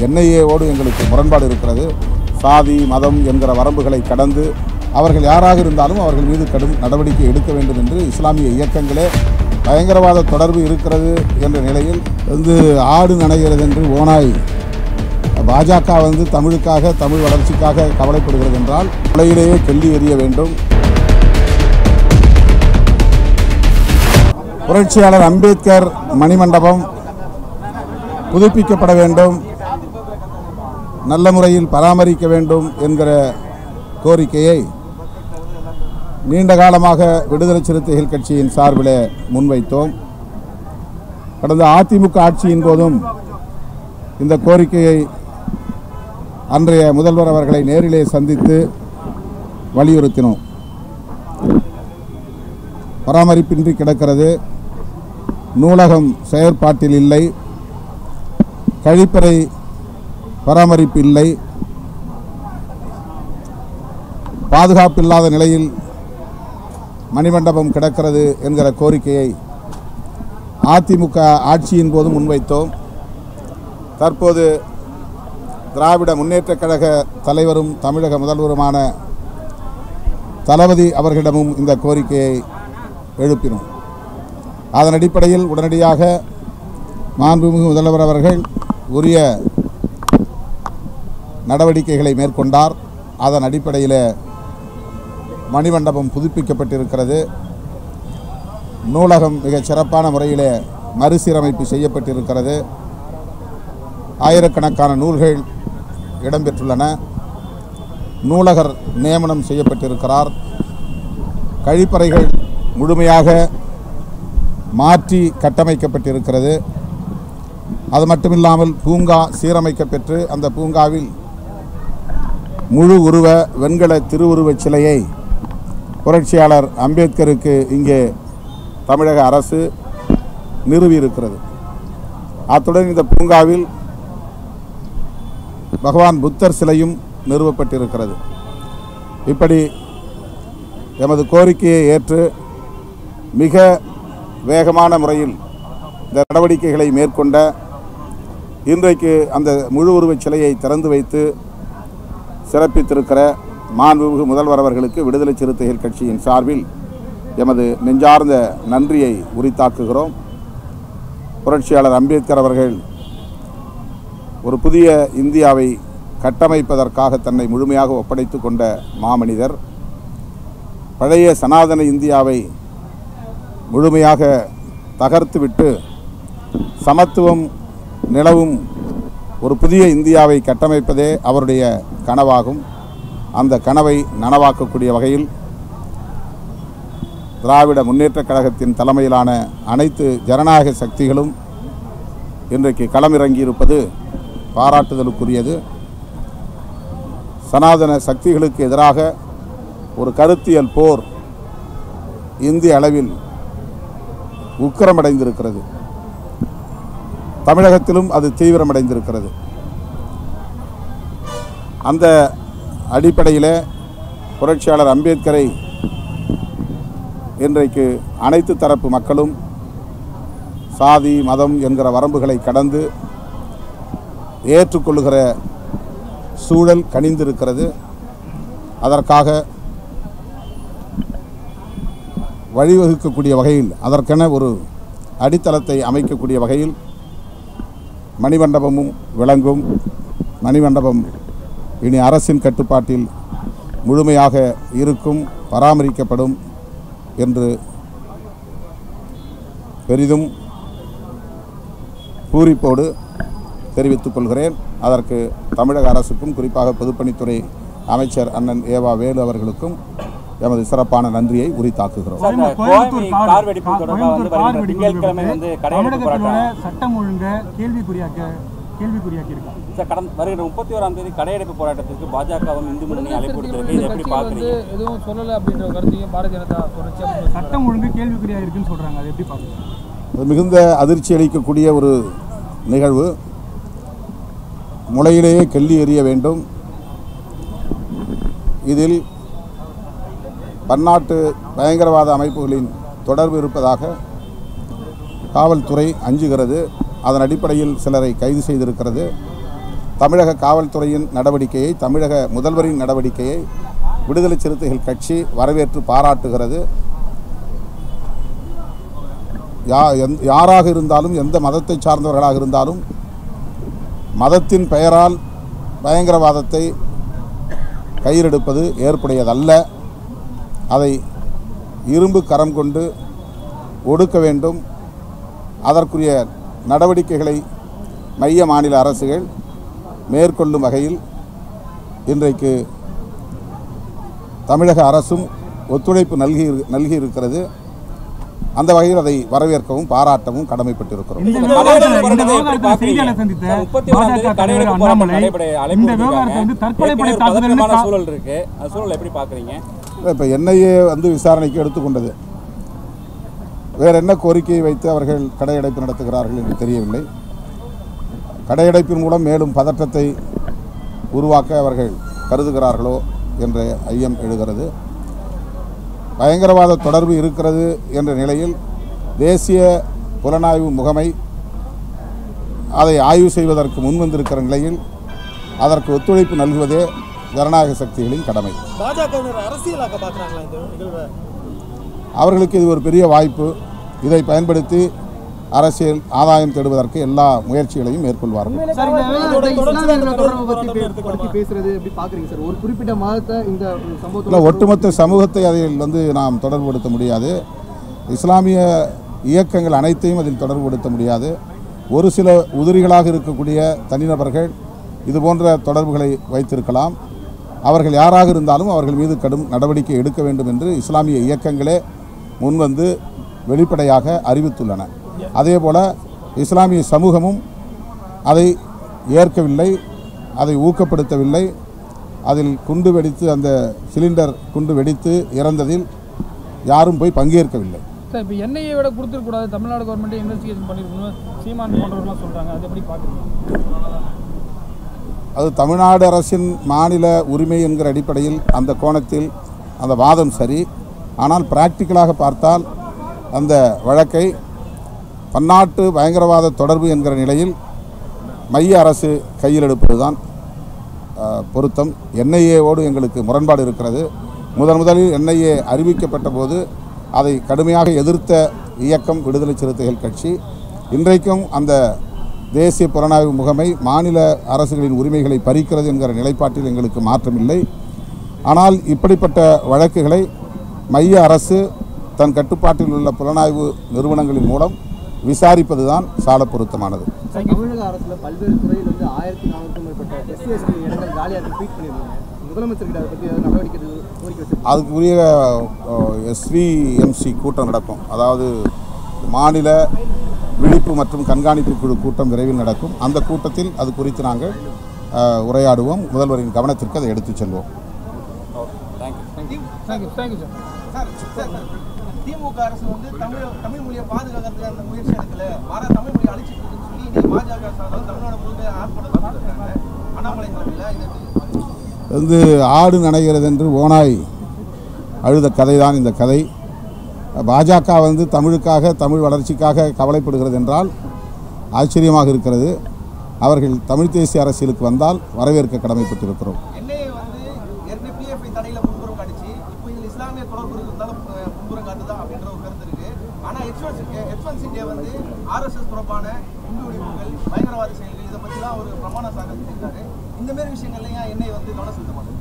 என்ஐஏவோடு எங்களுக்கு முரண்பாடு இருக்கிறது சாதி மதம் என்கிற வரம்புகளை கடந்து அவர்கள் யாராக இருந்தாலும் அவர்கள் மீது கடும் நடவடிக்கை எடுக்க வேண்டும் என்று இஸ்லாமிய இயக்கங்களே பயங்கரவாத தொடர்பு இருக்கிறது என்ற நிலையில் வந்து ஆடு நனைகிறது என்று ஓனாய் பாஜக வந்து தமிழுக்காக தமிழ் வளர்ச்சிக்காக கவலைப்படுகிறது என்றால் உலகிலேயே கெல்லி எறிய வேண்டும் புரட்சியாளர் அம்பேத்கர் மணிமண்டபம் புதுப்பிக்கப்பட வேண்டும் நல்ல முறையில் பராமரிக்க வேண்டும் என்கிற கோரிக்கையை நீண்ட காலமாக விடுதலை சிறுத்தைகள் கட்சியின் சார்பில் முன்வைத்தோம் கடந்த அதிமுக ஆட்சியின் போதும் இந்த கோரிக்கையை அன்றைய முதல்வர் அவர்களை நேரிலே சந்தித்து வலியுறுத்தினோம் பராமரிப்பின்றி கிடக்கிறது நூலகம் செயற்பாட்டில் இல்லை கழிப்பறை பராமரிப்பு இல்லை பாதுகாப்பில்லாத நிலையில் மணிமண்டபம் கிடக்கிறது என்கிற கோரிக்கையை அதிமுக ஆட்சியின் போது முன்வைத்தோம் தற்போது திராவிட முன்னேற்றக் கழக தலைவரும் தமிழக முதல்வருமான தளபதி அவர்களிடமும் இந்த கோரிக்கையை எழுப்பினோம் அதன் அடிப்படையில் உடனடியாக மாண்புமிகு முதல்வர் அவர்கள் உரிய நடவடிக்கைகளை மேற்கொண்டார் அதன் அடிப்படையில் மணிமண்டபம் புதுப்பிக்கப்பட்டிருக்கிறது நூலகம் மிகச் சிறப்பான முறையில் மறுசீரமைப்பு செய்யப்பட்டிருக்கிறது ஆயிரக்கணக்கான நூல்கள் இடம்பெற்றுள்ளன நூலகர் நியமனம் செய்யப்பட்டிருக்கிறார் கழிப்பறைகள் முழுமையாக மாற்றி கட்டமைக்கப்பட்டிருக்கிறது அது மட்டுமில்லாமல் பூங்கா சீரமைக்கப்பெற்று அந்த பூங்காவில் முழு உருவ வெண்கல திருவுருவச் சிலையை புரட்சியாளர் அம்பேத்கருக்கு இங்கே தமிழக அரசு நிறுவியிருக்கிறது அத்துடன் இந்த பூங்காவில் பகவான் புத்தர் சிலையும் நிறுவப்பட்டிருக்கிறது இப்படி எமது கோரிக்கையை ஏற்று மிக வேகமான முறையில் இந்த நடவடிக்கைகளை மேற்கொண்ட இன்றைக்கு அந்த முழு உருவச் சிலையை திறந்து வைத்து சிறப்பித்திருக்கிற மாண்புமிகு முதல்வர் அவர்களுக்கு விடுதலை சிறுத்தைகள் கட்சியின் சார்பில் எமது நெஞ்சார்ந்த நன்றியை உரித்தாக்குகிறோம் புரட்சியாளர் அம்பேத்கர் அவர்கள் ஒரு புதிய இந்தியாவை கட்டமைப்பதற்காக தன்னை முழுமையாக ஒப்படைத்து கொண்ட மாமனிதர் பழைய சனாதன இந்தியாவை முழுமையாக தகர்த்துவிட்டு சமத்துவம் நிலவும் ஒரு புதிய இந்தியாவை கட்டமைப்பதே அவருடைய கனவாகும் அந்த கனவை நனவாக்கக்கூடிய வகையில் திராவிட முன்னேற்றக் கழகத்தின் தலைமையிலான அனைத்து ஜனநாயக சக்திகளும் இன்றைக்கு களமிறங்கியிருப்பது பாராட்டுதலுக்குரியது சனாதன சக்திகளுக்கு எதிராக ஒரு கருத்தியல் போர் இந்திய அளவில் உக்கிரமடைந்திருக்கிறது தமிழகத்திலும் அது தீவிரமடைந்திருக்கிறது அந்த அடிப்படையில் புரட்சியாளர் அம்பேத்கரை இன்றைக்கு அனைத்து தரப்பு மக்களும் சாதி மதம் என்கிற வரம்புகளை கடந்து ஏற்றுக்கொள்ளுகிற சூழல் கனிந்திருக்கிறது அதற்காக வழிவகுக்கக்கூடிய வகையில் அதற்கென ஒரு அடித்தளத்தை அமைக்கக்கூடிய வகையில் மணிமண்டபமும் விளங்கும் மணிமண்டபம் இனி அரசின் கட்டுப்பாட்டில் முழுமையாக இருக்கும் பராமரிக்கப்படும் என்று பெரிதும் பூரிப்போடு தெரிவித்துக் கொள்கிறேன் அதற்கு தமிழக அரசுக்கும் குறிப்பாக பொதுப்பணித்துறை அமைச்சர் அண்ணன் ஏவா வேலு அவர்களுக்கும் எமது சிறப்பான நன்றியை உரித்தாக்குகிறோம் சார், இந்த கோயம்புத்தூர் கோவை கார் வெடிப்பு தொடர்பாக வந்து கோயம்புத்தூர் கார் வருகின்ற வெடிப்பு திங்கட்கிழமை வந்து கடையெடுப்பு தமிழகத்தில் உள்ள போராட்டம் சட்டம் ஒழுங்க கேள்விக்குறியாக்க கேள்விக்குறியாக்கி இருக்காங்க சார் கடந்த வருகிற முப்பத்தி ஓராம் தேதி கடையெடுப்பு போராட்டத்திற்கு பாஜகவும் இந்து முன்னணி அழைப்பு கொடுத்திருக்கு இதை எப்படி கட்சி வந்து பார்க்குறீங்க எதுவும் சொல்லலை அப்படின்ற கருத்தையும் பாரதிய ஜனதா தொடர்ச்சி அப்படின்னு சட்டம் ஒழுங்கு கேள்விக்குறியா இருக்குன்னு சொல்றாங்க அதை எப்படி பார்க்குறீங்க அது மிகுந்த அதிர்ச்சி அளிக்கக்கூடிய ஒரு நிகழ்வு முளையிலேயே கெல்லி எறிய வேண்டும் இதில் பன்னாட்டு பயங்கரவாத அமைப்புகளின் தொடர்பு இருப்பதாக காவல்துறை அஞ்சுகிறது அதன் அடிப்படையில் சிலரை கைது செய்திருக்கிறது தமிழக காவல்துறையின் நடவடிக்கையை தமிழக முதல்வரின் நடவடிக்கையை விடுதலை சிறுத்தைகள் கட்சி வரவேற்று பாராட்டுகிறது யா எந்- யாராக இருந்தாலும் எந்த மதத்தை சார்ந்தவர்களாக இருந்தாலும் மதத்தின் பெயரால் பயங்கரவாதத்தை கையிலெடுப்பது ஏற்புடையதல்ல அதை இரும்பு கரம் கொண்டு ஒடுக்க வேண்டும் அதற்குரிய நடவடிக்கைகளை மைய மாநில அரசுகள் மேற்கொள்ளும் வகையில் இன்றைக்கு தமிழக அரசும் ஒத்துழைப்பு நல்கி நல்கி இருக்கிறது அந்த வகையில் அதை வரவேற்கவும் பாராட்டவும் கடமைப்பட்டிருக்கிறோம் இந்த இந்த விவகாரத்தை கடையெடுப்பு இந்த போராட்டத்தை விவகாரத்தை எப்படி செய்தியாளர் சந்தித்த பாஜக தலைவர் அண்ணாமலை இந்த பார்க்குறீங்க முப்பத்தி ஓராம் தேதி கடையெடுப்பு போராட்டம் நடைபெற விவகாரத்தை வந்து தற்கொலை படை ஏற்கனவே ஒரு தாக்குதல்னு பதற்றமான கா- சூழல் இருக்கு அந்த சூழல் எப்படி பார்க்குறீங்க இப்போ என்ஐஏ வந்து விசாரணைக்கு எடுத்துக்கொண்டது வேற என்ன கோரிக்கையை வைத்து அவர்கள் கடையடைப்பு நடத்துகிறார்கள் என்று தெரியவில்லை கடையடைப்பின் மூலம் மேலும் பதற்றத்தை உருவாக்க அவர்கள் கருதுகிறார்களோ என்ற ஐயம் எழுகிறது பயங்கரவாத தொடர்பு இருக்கிறது என்ற நிலையில் தேசிய புலனாய்வு முகமை அதை ஆய்வு செய்வதற்கு முன்வந்திருக்கிற நிலையில் அதற்கு ஒத்துழைப்பு நல்குவதே ஜனநாயக சக்திகளின் கடமை பாஜகவினர் அரசியலாக்க பார்க்குறாங்களா இந்த நிகழ்வை அவர்களுக்கு இது ஒரு பெரிய வாய்ப்பு இதை பயன்படுத்தி அரசியல் ஆதாயம் தேடுவதற்கு எல்லா முயற்சிகளையும் மேற்கொள்வார்கள் சார், இந்த இதோட இந்த தொடர்ச்சி இஸ்லாமிய தான் தொடர்பு தொடர்பு பத்தி பத்தி பே- பத்தி பேசுறது எப்படி பாக்குறீங்க சார் ஒரு குறிப்பிட்ட மதத்தை இந்த இல்லை சம்பவத்தோட ஒட்டுமொத்த சமூகத்தை அதில் வந்து நாம் தொடர்புபடுத்த முடியாது இஸ்லாமிய இயக்கங்கள் அனைத்தையும் அதில் தொடர்புபடுத்த முடியாது ஒரு சில உதிரிகளாக இருக்கக்கூடிய தனிநபர்கள் இது போன்ற தொடர்புகளை வைத்திருக்கலாம் அவர்கள் யாராக இருந்தாலும் அவர்கள் மீது கடும் நடவடிக்கை எடுக்க வேண்டும் என்று இஸ்லாமிய இயக்கங்களே முன்வந்து வெளிப்படையாக அறிவித்துள்ளன அதேபோல இஸ்லாமிய சமூகமும் அதை ஏற்கவில்லை அதை ஊக்கப்படுத்தவில்லை அதில் குண்டு வெடித்து அந்த சிலிண்டர் குண்டு வெடித்து இறந்ததில் யாரும் போய் பங்கேற்கவில்லை சார் இப்போ என்ஐஏ விட கொடுத்துருக்கூடாது தமிழ்நாடு கவர்மெண்ட்டே இன்வெஸ்டிகேஷன் பண்ணிருக்கணும் சீமான் போன்றவர்கள்லாம் சொல்கிறாங்க அது எப்படி பார்க்குறீங்க அது தமிழ்நாடு அரசின் மாநில உரிமை என்கிற அடிப்படையில் அந்த கோணத்தில் அந்த வாதம் சரி ஆனால் பிராக்டிக்கலாக பார்த்தால் அந்த வழக்கை பன்னாட்டு பயங்கரவாத தொடர்பு என்கிற நிலையில் மைய அரசு கையில் எடுப்பதுதான் அஹ், பொருத்தம் என்ஐஏவோடு எங்களுக்கு முரண்பாடு இருக்கிறது முதன் முதலில் என்ஐஏ அறிவிக்கப்பட்ட போது அதை கடுமையாக எதிர்த்த இயக்கம் விடுதலை சிறுத்தைகள் கட்சி இன்றைக்கும் அந்த தேசிய புலனாய்வு முகமை மாநில அரசுகளின் உரிமைகளை பறிக்கிறது என்கிற நிலைப்பாட்டில் எங்களுக்கு மாற்றமில்லை ஆனால் இப்படிப்பட்ட வழக்குகளை மைய அரசு தன் கட்டுப்பாட்டில் உள்ள புலனாய்வு நிறுவனங்களின் மூலம் விசாரிப்பது தான் சால பொருத்தமானது சார், தமிழக அரசுல பல்வேறு துறையில் வந்து ஆயிரத்தி நானூறுக்கும் மேற்பட்ட எஸ்சி எஸ்டி இடங்கள் காலியாக இருக்கு ட்வீட் பண்ணியிருந்தாங்க முதலமைச்சர்கிட்ட அதை பற்றி ஏதாவது நடவடிக்கை எதுவும் கோரிக்கை வச்சு அதுக்குரிய எஸ்விஎம்சி கூட்டம் நடக்கும் அதாவது மாநில விழிப்பு மற்றும் கண்காணிப்பு குழு கூட்டம் விரைவில் நடக்கும் அந்த கூட்டத்தில் அது குறித்து நாங்கள் அஹ், உரையாடுவோம் முதல்வரின் கவனத்திற்கு அதை எடுத்துச் செல்வோம் thank you thank you thank you sir sir sir, DMK அரசு வந்து தமிழ் தமிழ் மொழியை பாதுகாக்கிறதுக்கு அந்த முயற்சி எடுக்கல மாறா தமிழ் மொழி அழிச்சிட்டு இருக்குன்னு சொல்லி இன்னைக்கு பாஜக சார்பாக தமிழ்நாடு முழுக்க ஆர்ப்பாட்டம் நடத்திருக்காங்க அண்ணாமலை தலைமையில் இது எப்படி வந்து ஆடு நனைகிறது என்று ஓனாய் அழுத கதை தான் இந்த கதை பாஜக வந்து தமிழுக்காக தமிழ் வளர்ச்சிக்காக கவலைப்படுகிறது என்றால் ஆச்சரியமாக இருக்கிறது அவர்கள் தமிழ் தேசிய அரசியலுக்கு வந்தால் வரவேற்க கடமைப்பட்டிருக்கிறோம் என்ஐஏ வந்து ஏற்கனவே பிஎஃப்ஐ தடையில முன்புறம் காட்டுச்சு இப்போ இதில் இஸ்லாமிய தொடர்பு இருந்தாலும் முன்புறம் காட்டுதா அப்படின்ற ஒரு கருத்து இருக்கு ஆனா எச்வன்ஸ் எச்வன்ஸ் இந்தியா வந்து ஆர்எஸ்எஸ் தொடர்பான இந்து உரிமைகள் பயங்கரவாத செயல்கள் இதை பற்றிலாம் ஒரு பிரமாண சாகம் செஞ்சிருக்காரு இந்த மாதிரி விஷயங்கள்ல ஏன் என்ஐஏ வந்து கவனம் செலுத்த மாட்டேங்குது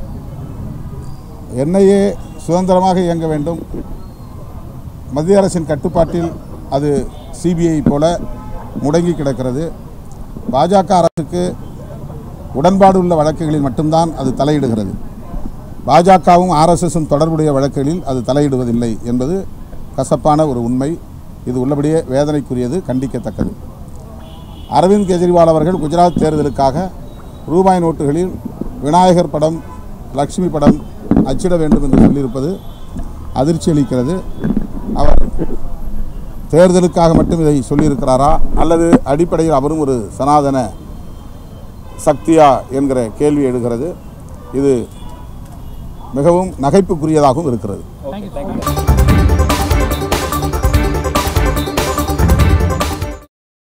என்ஐஏ சுதந்திரமாக இயங்க வேண்டும் மத்திய அரசின் கட்டுப்பாட்டில் அது சிபிஐ போல முடங்கி கிடக்கிறது பாஜக அரசுக்கு உடன்பாடு உள்ள வழக்குகளில் மட்டும்தான் அது தலையிடுகிறது பாஜகவும் ஆர்எஸ்எஸும் தொடர்புடைய வழக்குகளில் அது தலையிடுவதில்லை என்பது கசப்பான ஒரு உண்மை இது உள்ளபடியே வேதனைக்குரியது கண்டிக்கத்தக்கது அரவிந்த் கெஜ்ரிவால் அவர்கள் குஜராத் தேர்தலுக்காக ரூபாய் நோட்டுகளில் விநாயகர் படம் லக்ஷ்மி படம் அச்சிட வேண்டும் என்று சொல்லியிருப்பது அதிர்ச்சி அளிக்கிறது அவர் தேர்தலுக்காக மட்டும் இதை சொல்லியிருக்கிறாரா அல்லது அடிப்படையில் அவரும் ஒரு சனாதன சக்தியா என்கிற கேள்வி எழுகிறது இது மிகவும் நகைப்புக்குரியதாகவும் இருக்கிறது ஓகே தேங்க்யூ